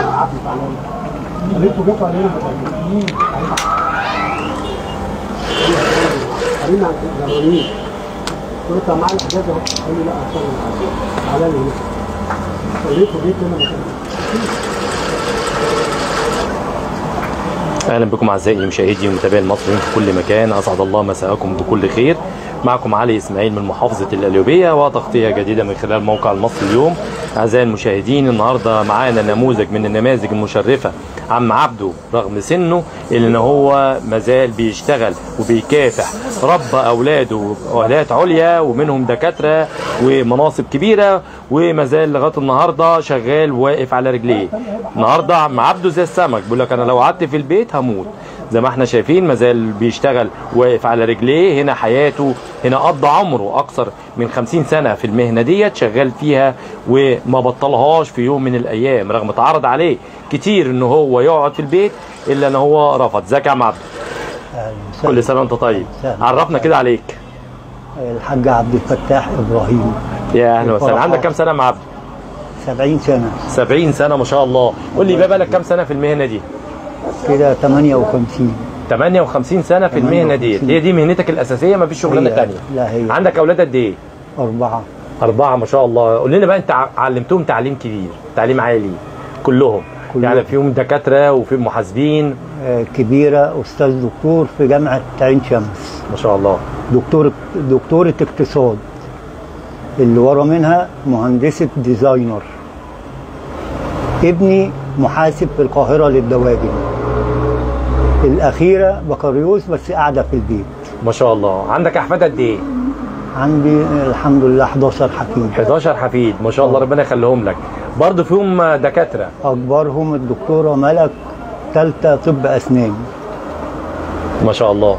عبد تعالى خليكم جيتوا علينا متأكدين علينا جرانين قلت له معانا اجازه اهو قال لي لا هشتغل معاك تعالى لي هنا خليكم جيتوا هنا متأكدين اهلا بكم اعزائي مشاهدي ومتابعي المصريين في كل مكان اسعد الله مساءكم بكل خير معكم علي اسماعيل من محافظه القليوبيه وتغطيه جديده من خلال موقع المصري اليوم اعزائي المشاهدين النهارده معانا نموذج من النماذج المشرفه عم عبده رغم سنه الا ان هو مازال بيشتغل وبيكافح ربى اولاده اولاد عليا ومنهم دكاتره ومناصب كبيره ومازال لغايه النهارده شغال واقف على رجليه النهارده عم عبده زي السمك بيقول لك انا لو قعدت في البيت هموت زي ما احنا شايفين مازال بيشتغل واقف على رجليه هنا حياته هنا قضى عمره اكثر من 50 سنه في المهنه ديت شغال فيها وما بطلهاش في يوم من الايام رغم اتعرض عليه كتير ان هو يقعد في البيت الا ان هو رفض ازيك يا عم عبده كل سنه وانت طيب سهلا. عرفنا كده عليك الحاج عبد الفتاح ابراهيم يا اهلا وسهلا الفرحات. عندك كام سنه يا عم عبده 70 سنه 70 سنه ما شاء الله قول لي بقى بقالك كام سنه في المهنه دي كده 58 58 سنه في المهنه ديت 58. هي دي مهنتك الاساسيه ما فيش شغلانه هي- ثانيه لا هي عندك اولاد قد ايه أربعة أربعة ما شاء الله قول لنا بقى أنت ع- علمتهم تعليم كبير تعليم عالي كلهم كلهم. يعني فيهم دكاترة وفي محاسبين آه، كبيرة أستاذ دكتور في جامعة عين شمس ما شاء الله دكتور دكتورة اقتصاد اللي ورا منها مهندسة ديزاينر ابني محاسب في القاهرة للدواجن الأخيرة بكالوريوس بس قاعدة في البيت ما شاء الله عندك أحفاد قد إيه عندي الحمد لله 11 حفيد 11 حفيد ما شاء الله ربنا يخليهم لك برضه فيهم دكاترة أكبرهم الدكتورة ملك ثالثة طب أسنان ما شاء الله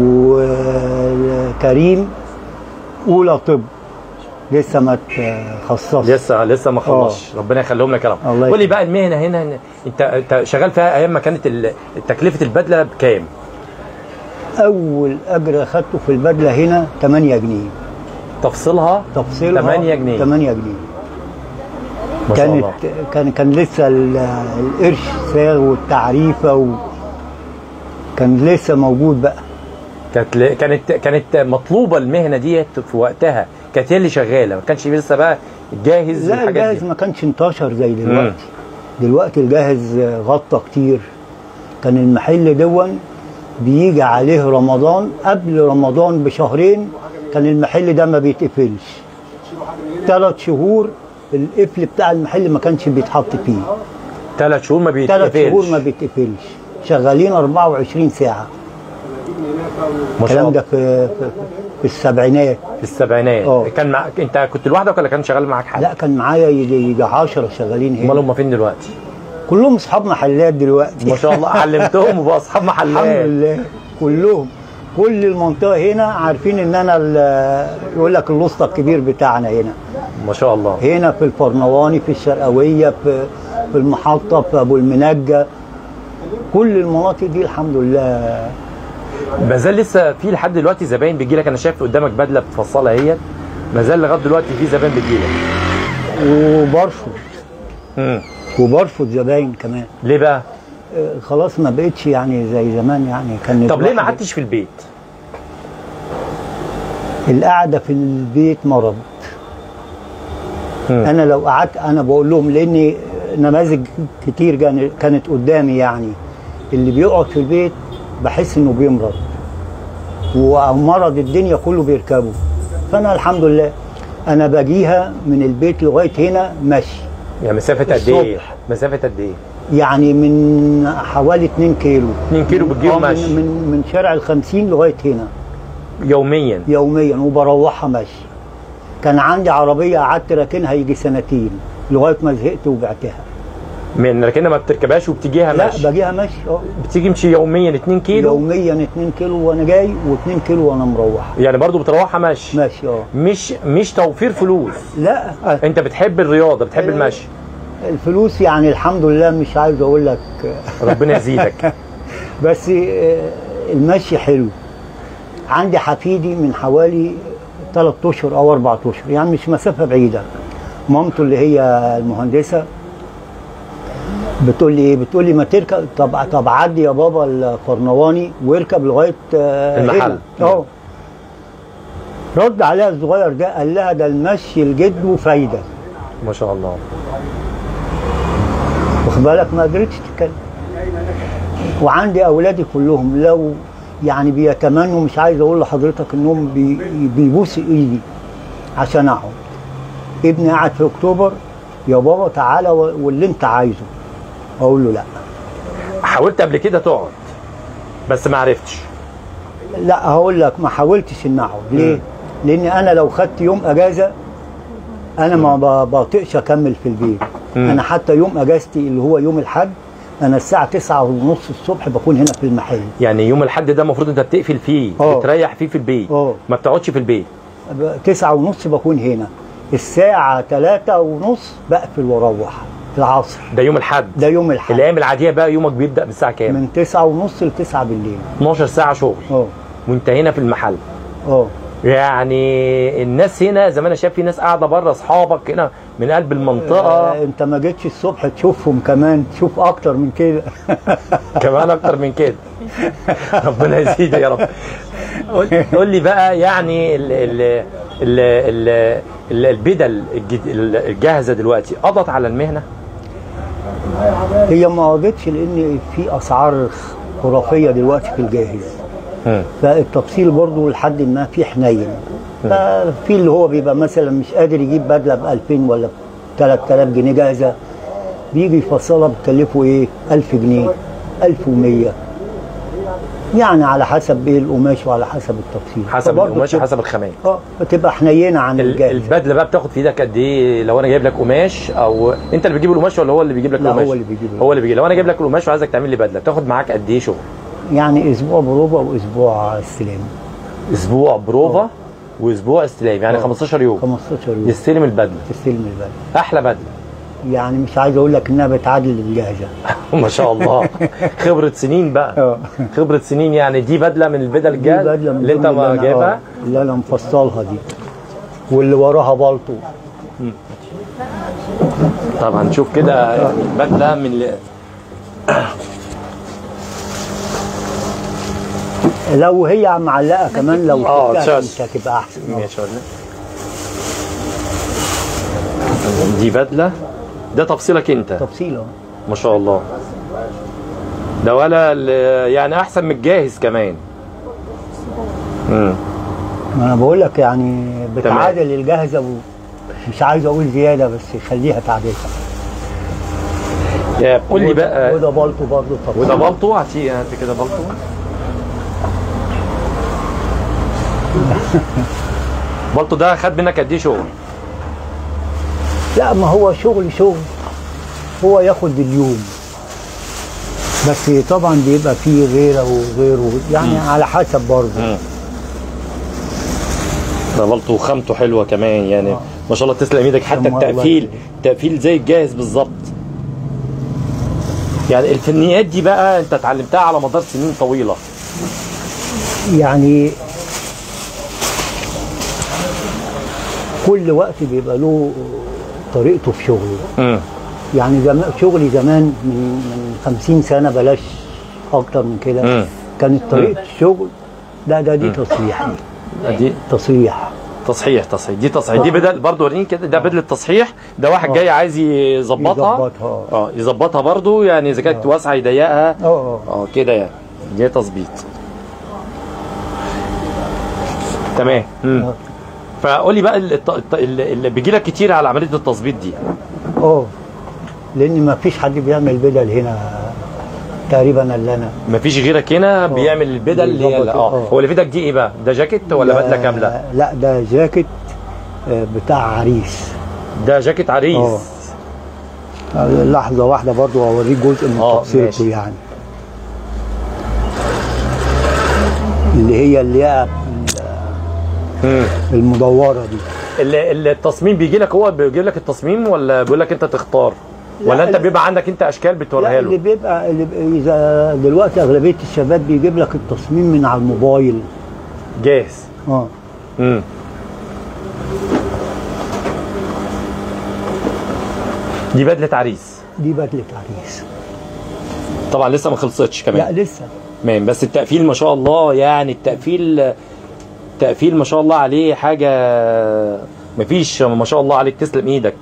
وكريم أولى طب لسه ما تخصصش لسه لسه ما خلصش ربنا يخليهم لك يا رب الله قول لي بقى المهنة هنا أنت أنت شغال فيها أيام ما كانت ال- تكلفة البدلة بكام؟ أول أجر أخدته في البدلة هنا 8 جنيه تفصيلها تفصيلها 8 جنيه 8 جنيه ما شاء كانت الله كان كان لسه ال- القرش سعر والتعريفة و كان لسه موجود بقى كانت ل- كانت كانت مطلوبه المهنه ديت في وقتها كانت هي اللي شغاله ما كانش لسه بقى جاهز لا والحاجات الجاهز دي ما كانش انتشر زي دلوقتي دلوقتي الجاهز غطى كتير كان المحل دون بيجي عليه رمضان قبل رمضان بشهرين كان المحل ده ما بيتقفلش ثلاث شهور القفل بتاع المحل ما كانش بيتحط فيه ثلاث شهور ما ثلاث شهور بيتقفلش ما بيتقفلش شغالين 24 ساعة ما شاء الكلام ده الله في, في, في السبعينات في السبعينات اه. كان مع... انت كنت لوحدك ولا كان شغال معاك حد؟ لا كان معايا يجي يجي 10 شغالين امال هنا هم فين دلوقتي؟ كلهم اصحاب محلات دلوقتي ما شاء الله علمتهم وبقوا اصحاب الحمد محلات لله كلهم كل المنطقه هنا عارفين ان انا ال- يقول لك الوسطى الكبير بتاعنا هنا ما شاء الله هنا في الفرنواني في الشرقويه في في المحطه في ابو المنجه كل المناطق دي الحمد لله ما زال لسه في لحد دلوقتي زباين بتجي لك انا شايف قدامك بدله بتفصلها هي ما زال لغايه دلوقتي في زباين بتجي لك وبرفض امم وبرفض زباين كمان ليه بقى؟ آه، خلاص ما بقتش يعني زي زمان يعني كان طب ليه ما الواحد- قعدتش في البيت؟ القعده في البيت مرض مم. انا لو قعدت انا بقول لهم لاني نماذج كتير كان- كانت قدامي يعني اللي بيقعد في البيت بحس انه بيمرض ومرض الدنيا كله بيركبه فانا الحمد لله انا باجيها من البيت لغايه هنا ماشي يعني مسافه قد ايه؟ الصبح. مسافه قد ايه؟ يعني من حوالي 2 كيلو 2 كيلو بتجيبه آه، من, ماشي من من شارع الخمسين لغايه هنا يوميا يوميا وبروحها ماشي كان عندي عربيه قعدت راكنها يجي سنتين لغايه ما زهقت وبعتها من لكن ما بتركبهاش وبتجيها لا ماشي باجيها ماشي اه بتيجي مشي يوميا 2 كيلو يوميا 2 كيلو وانا جاي و2 كيلو وانا مروح يعني برضو بتروحها ماشي ماشي اه مش مش توفير فلوس لا انت بتحب الرياضه بتحب المشي الفلوس يعني الحمد لله مش عايز اقول لك ربنا يزيدك بس آه، المشي حلو عندي حفيدي من حوالي ثلاث اشهر او اربع اشهر يعني مش مسافه بعيده مامته اللي هي المهندسه بتقول لي ايه بتقول لي ما تركب طب طب عدي يا بابا القرنواني واركب لغايه آه، المحل. هنا. اه رد عليها الصغير ده قال لها ده المشي الجد وفايده ما شاء الله واخد بالك ما قدرتش تتكلم وعندي اولادي كلهم لو يعني بيتمنوا مش عايز اقول لحضرتك انهم بي بيبوسوا ايدي عشان اقعد ابني قاعد في اكتوبر يا بابا تعالى و- واللي انت عايزه اقول له لا حاولت قبل كده تقعد بس ما عرفتش لا هقول لك ما حاولتش ان اقعد ليه؟ لان انا لو خدت يوم اجازه انا ما ب- بطيقش اكمل في البيت مم. انا حتى يوم اجازتي اللي هو يوم الحد انا الساعه تسعة ونص الصبح بكون هنا في المحل يعني يوم الحد ده المفروض انت بتقفل فيه اه. بتريح فيه في البيت اه. ما بتقعدش في البيت ب- تسعة ونص بكون هنا الساعة تلاتة ونص بقفل واروح العصر ده يوم الحد ده يوم الحد الايام العاديه بقى يومك بيبدا بالساعه كام من تسعة ونص لتسعة بالليل 12 ساعه شغل اه وانت هنا في المحل اه يعني الناس هنا زي ما انا شايف في ناس قاعده بره اصحابك هنا من قلب المنطقه آه، انت ما جيتش الصبح تشوفهم كمان تشوف اكتر من كده كمان اكتر من كده ربنا يزيد يا رب قول- قول لي بقى يعني ال ال ال ال ال البدل الجد- الجاهزه دلوقتي قضت على المهنه هي ما قضتش لان في اسعار خرافيه دلوقتي في الجاهز فالتفصيل برضه لحد ما في حنين ففي اللي هو بيبقى مثلا مش قادر يجيب بدله ب 2000 ولا ب 3000 جنيه جاهزه بيجي يفصلها بتكلفه ايه 1000 جنيه 1100 يعني على حسب ايه القماش وعلى حسب التفصيل حسب فبرضه القماش بتبقى- حسب الخامات اه فتبقى حنينه عن ال- الجاهز البدله بقى بتاخد في ايدك قد ايه لو انا جايب لك قماش او انت اللي بتجيب القماش ولا هو اللي بيجيب لك لا، هو القماش اللي بيجيب هو اللي بيجيب لو انا جايب لك القماش وعايزك تعمل لي بدله بتاخد معاك قد ايه شغل يعني اسبوع بروفا واسبوع استلام اسبوع بروفا واسبوع استلام يعني آه. 15 يوم 15 يوم يستلم البدله تستلم البلد احلى بدله يعني مش عايز اقول لك انها بتعادل الجاهزه ما شاء الله خبره سنين بقى اه خبره سنين يعني دي بدله من البدل دي الجاهزه بدله من اللي انت ضمن ما أنا- جايبها آه، اللي انا مفصلها دي واللي وراها بالطو طب هنشوف كده يعني بدله من ال- لو هي معلقه كمان لو آه، شفتها تشارج. كانت هتبقى احسن آه. ماشي ولا دي بدله ده تفصيلك انت تفصيله ما شاء الله ده ولا ال- يعني احسن من الجاهز كمان امم ما انا بقول لك يعني بتعادل الجاهزه ومش عايز اقول زياده بس خليها تعادلها يا قول لي بقى وده بالطو برضه تفصيل وده بلطو هاتي هات كده بلطو بلطو ده خد منك قد ايه شغل؟ لا ما هو شغل شغل هو ياخد اليوم بس طبعا بيبقى فيه غيره وغيره يعني على حسب برضه ده بلطو خامته حلوه كمان يعني آه. ما شاء الله تسلم ايدك حتى الله التقفيل يخليك. تقفيل زي الجاهز بالظبط يعني الفنيات دي بقى انت اتعلمتها على مدار سنين طويله يعني كل وقت بيبقى له طريقته في شغله امم يعني زمان شغلي زمان من من 50 سنه بلاش اكتر من مم. كده كانت طريقه الشغل ده ده دي تصريح دي دي تصريح تصحيح تصحيح دي تصحيح دي بدل برضه وريني كده ده بدله تصحيح ده واحد آه. جاي عايز يظبطها يظبطها. اه يظبطها برضه يعني اذا كانت واسعه يضيقها اه اه اه كده يعني دي تظبيط تمام مم. آه. فقول لي بقى ال- الت- الت- اللي اللي بيجي لك كتير على عمليه التظبيط دي اه لان ما فيش حد بيعمل بدل هنا تقريبا الا انا مفيش غيرك هنا بيعمل البدل اللي هي بيظبط، اه آه. هو اللي في ايدك دي ايه بقى ده جاكيت ولا بدله كامله لا ده جاكيت آه، بتاع عريس ده جاكيت عريس آه. آه، لحظه واحده برضو اوريك جزء من آه، تفصيلته ماشي. يعني اللي هي اللي هي مم. المدوره دي اللي اللي التصميم بيجي لك هو بيجيب لك التصميم ولا بيقول لك انت تختار ولا لا، انت لا. بيبقى عندك انت اشكال بتوريها لا اللي له بيبقى اللي بي- اذا دلوقتي اغلبيه الشباب بيجيب لك التصميم من على الموبايل جاهز اه امم دي بدله عريس دي بدله عريس طبعا لسه ما خلصتش لا كمان لسه تمام بس التقفيل ما شاء الله يعني التقفيل التقفيل ما شاء الله عليه حاجه مفيش ما شاء الله عليك تسلم ايدك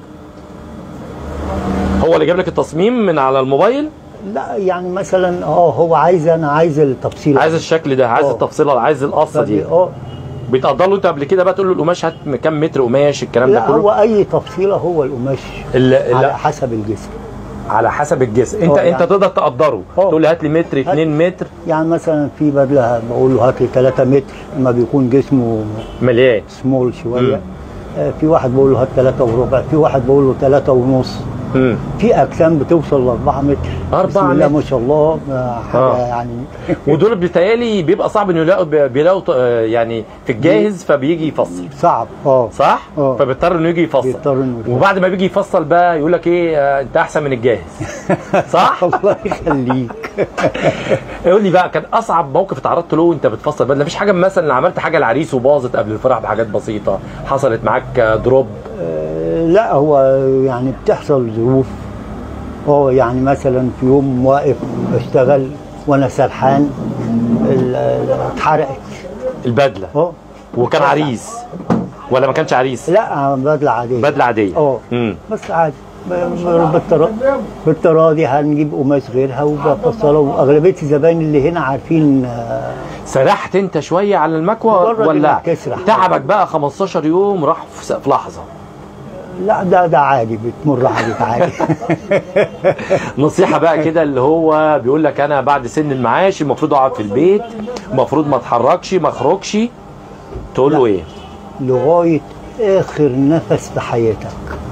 هو اللي جاب لك التصميم من على الموبايل لا يعني مثلا اه هو عايز انا عايز التفصيل عايز الشكل ده عايز آه. التفصيله عايز القصه دي اه بيتقدر له انت قبل كده بقى تقول له القماش هات كام متر قماش الكلام ده لا كله هو اي تفصيله هو القماش ال- على لا حسب الجسم على حسب الجسم انت آه، انت يعني- تقدر تقدره آه. تقول لي هات لي متر 2 متر يعني مثلا في بدله بقول له هات لي 3 متر لما بيكون جسمه مليان سمول مم. شويه آه، في واحد بقول له هات 3 وربع في واحد بقول له 3 ونص امم في اجسام بتوصل ل 4 متر أربعة بسم الله متر. ما شاء الله آه، حاجه آه. يعني ودول بيتهيألي بيبقى صعب انه يلاقوا بيلاقوا ط- آه، يعني في الجاهز فبيجي يفصل صعب اه صح؟ آه. فبيضطر انه يجي يفصل بيضطر إنه يفصل. وبعد ما بيجي يفصل بقى يقول لك ايه آه، انت احسن من الجاهز صح؟ الله يخليك يقول لي بقى كان اصعب موقف اتعرضت له وانت بتفصل بدله مفيش حاجه مثلا عملت حاجه العريس وباظت قبل الفرح بحاجات بسيطه حصلت معاك آه، دروب آه، لا هو يعني بتحصل ظروف اه يعني مثلا في يوم واقف بشتغل وانا سرحان ال- ال- اتحرقت البدله اه وكان عريس ولا ما كانش عريس؟ لا بدله عاديه بدله عاديه اه امم بس عادي ب- ب- بالترا- بالتراضي هنجيب قماش غيرها وبفصلها واغلبيه الزباين اللي هنا عارفين آه، سرحت انت شويه على المكوى مجرد ولا إنك تسرح. تعبك بقى 15 يوم راح في س- في لحظه لا ده ده عادي بتمر عليك عادي نصيحه بقى كده اللي هو بيقول لك انا بعد سن المعاش المفروض اقعد في البيت المفروض ما اتحركش ما اخرجش تقول له لا. ايه لغايه اخر نفس في حياتك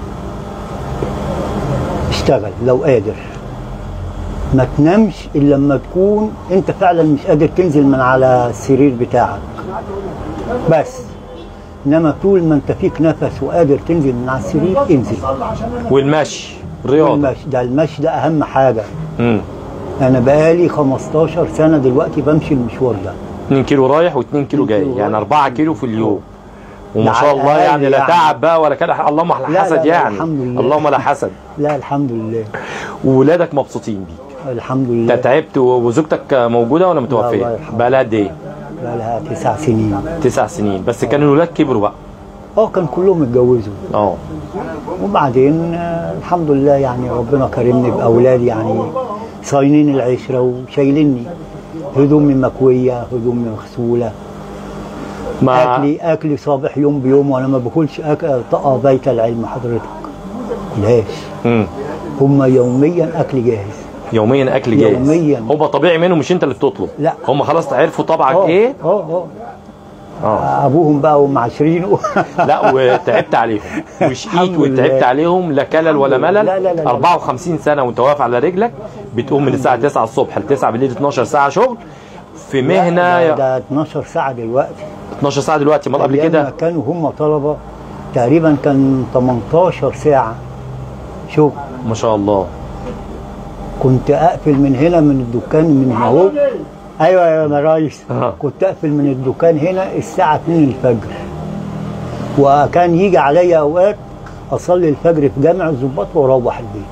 اشتغل لو قادر ما تنامش الا لما تكون انت فعلا مش قادر تنزل من على السرير بتاعك بس انما طول ما انت فيك نفس وقادر تنزل من على السرير انزل والمشي رياضه المشي ده المشي ده اهم حاجه امم انا بقالي 15 سنه دلوقتي بمشي المشوار ده 2 كيلو رايح و2 كيلو جاي كيلو يعني رايح. 4 كيلو في اليوم وما ده شاء على الله يعني الأقل لا يعني. تعب بقى ولا كده اللهم لا لا، لا، حسد لا، يعني الحمد لله. اللهم لا حسد لا الحمد لله وولادك مبسوطين بيك الحمد انت لله تعبت و- وزوجتك موجوده ولا الله متوفيه يرحمها. بقى لها قد ايه بقى لها تسع سنين تسع سنين بس كان الولاد كبروا بقى اه كان كلهم اتجوزوا اه وبعدين آه، الحمد لله يعني ربنا كرمني باولاد يعني صاينين العشره وشايليني هدومي مكويه هدومي مغسوله ما اكلي اكلي صابح يوم بيوم وانا ما باكلش أك... طاقه بيت العلم حضرتك كلهاش مم. هم يوميا اكل جاهز يوميا اكل جاهز يومياً. هو طبيعي منهم مش انت اللي بتطلب لا. هم خلاص عرفوا طبعك اه ايه اه اه اه ابوهم بقى هم عاشرين لا وتعبت عليهم وشقيت الحمد وتعبت لله. عليهم لا كلل ولا الحمد لله. ملل لا، لا، لا، لا. 54 سنه وانت واقف على رجلك بتقوم من الساعه 9 الصبح ل 9 بالليل 12 ساعه شغل في ده, مهنه ده 12 ساعه دلوقتي 12 ساعه دلوقتي امال قبل أيام ما كده كانوا هم طلبه تقريبا كان 18 ساعه شغل ما شاء الله كنت اقفل من هنا من الدكان من اهو ايوه يا ريس آه. كنت اقفل من الدكان هنا الساعه 2 الفجر وكان يجي عليا اوقات اصلي الفجر في جامع الظباط واروح البيت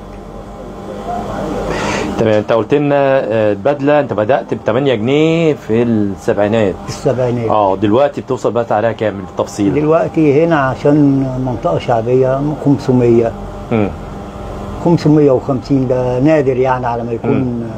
تمام انت قلت لنا آه، البدله انت بدات ب 8 جنيه في السبعينات في السبعينات اه دلوقتي بتوصل بقى عليها كام بالتفصيل دلوقتي هنا عشان منطقه شعبيه 500 مم. 550 ده نادر يعني على ما يكون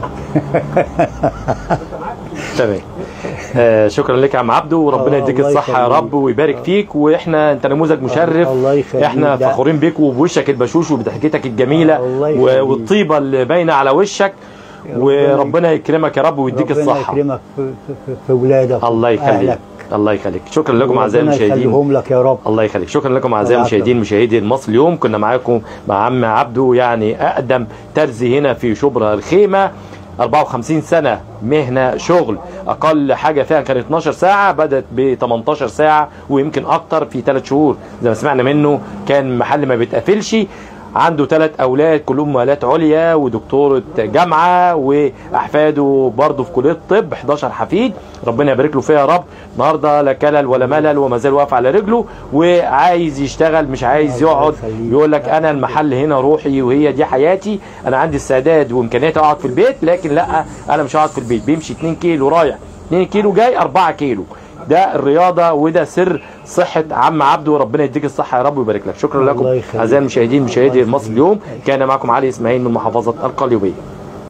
تمام آه شكرا لك يا عم عبده وربنا آه، يديك الله الصحه يا يخليك. رب ويبارك فيك واحنا انت نموذج مشرف الله يخليك. احنا ده- فخورين بيك وبوشك البشوش وبضحكتك الجميله الله و- يخليك. والطيبه اللي باينه على وشك وربنا يكرمك يا رب ويديك ربنا الصحه يكرمك في, في, في, في ولادك الله يخليك وأهلك. الله يخليك شكرا لكم اعزائي ربنا المشاهدين يخليهم لك يا رب الله يخليك شكرا لكم اعزائي الله المشاهدين يعافيك. مشاهدي مصر اليوم كنا معاكم مع عم عبده يعني اقدم ترزي هنا في شبرا الخيمه 54 سنه مهنه شغل اقل حاجه فيها كانت 12 ساعه بدات ب 18 ساعه ويمكن اكتر في 3 شهور زي ما سمعنا منه كان محل ما بيتقفلش عنده ثلاث اولاد كلهم مؤهلات عليا ودكتوره جامعه واحفاده برضه في كليه الطب 11 حفيد ربنا يبارك له فيها يا رب النهارده لا كلل ولا ملل وما زال واقف على رجله وعايز يشتغل مش عايز يقعد يقول لك انا المحل هنا روحي وهي دي حياتي انا عندي استعداد وامكانيات اقعد في البيت لكن لا انا مش هقعد في البيت بيمشي 2 كيلو رايح 2 كيلو جاي 4 كيلو ده الرياضه وده سر صحه عم عبده وربنا يديك الصحه يا رب ويبارك لك شكرا الله لكم يخليك. اعزائي المشاهدين مشاهدي مصر اليوم كان معكم علي اسماعيل من محافظه القليوبيه